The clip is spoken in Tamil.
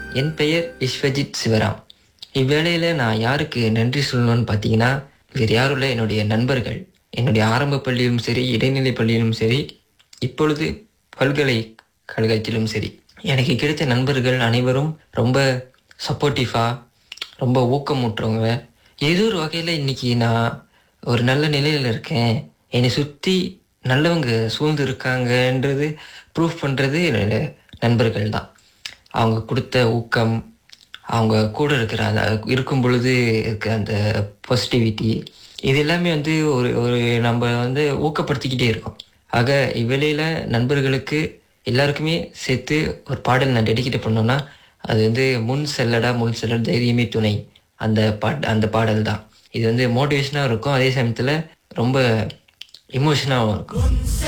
என் பெயர் விஸ்வஜித் சிவராம் இவ்வேளையில் நான் யாருக்கு நன்றி சொல்லணும்னு பார்த்தீங்கன்னா வேறு யாரும் இல்லை என்னுடைய நண்பர்கள் என்னுடைய ஆரம்ப பள்ளியிலும் சரி இடைநிலை பள்ளியிலும் சரி இப்பொழுது பல்கலைக்கழகத்திலும் சரி எனக்கு கிடைத்த நண்பர்கள் அனைவரும் ரொம்ப சப்போர்ட்டிவாக ரொம்ப ஊக்கமூட்டுறவங்க ஏதோ ஒரு வகையில் இன்னைக்கு நான் ஒரு நல்ல நிலையில் இருக்கேன் என்னை சுற்றி நல்லவங்க சூழ்ந்து இருக்காங்கன்றது ப்ரூஃப் பண்ணுறது என்னோட நண்பர்கள் தான் அவங்க கொடுத்த ஊக்கம் அவங்க கூட இருக்கிற அந்த இருக்கும் பொழுது இருக்க அந்த பாசிட்டிவிட்டி இது எல்லாமே வந்து ஒரு ஒரு நம்ம வந்து ஊக்கப்படுத்திக்கிட்டே இருக்கோம் ஆக இவ்வேளையில் நண்பர்களுக்கு எல்லாருக்குமே சேர்த்து ஒரு பாடல் நான் டெடிகேட் பண்ணோம்னா அது வந்து முன் செல்லடா முன் செல்லட தைரியமே துணை அந்த பாட் அந்த பாடல் தான் இது வந்து மோட்டிவேஷனாக இருக்கும் அதே சமயத்தில் ரொம்ப இமோஷனாகவும் இருக்கும்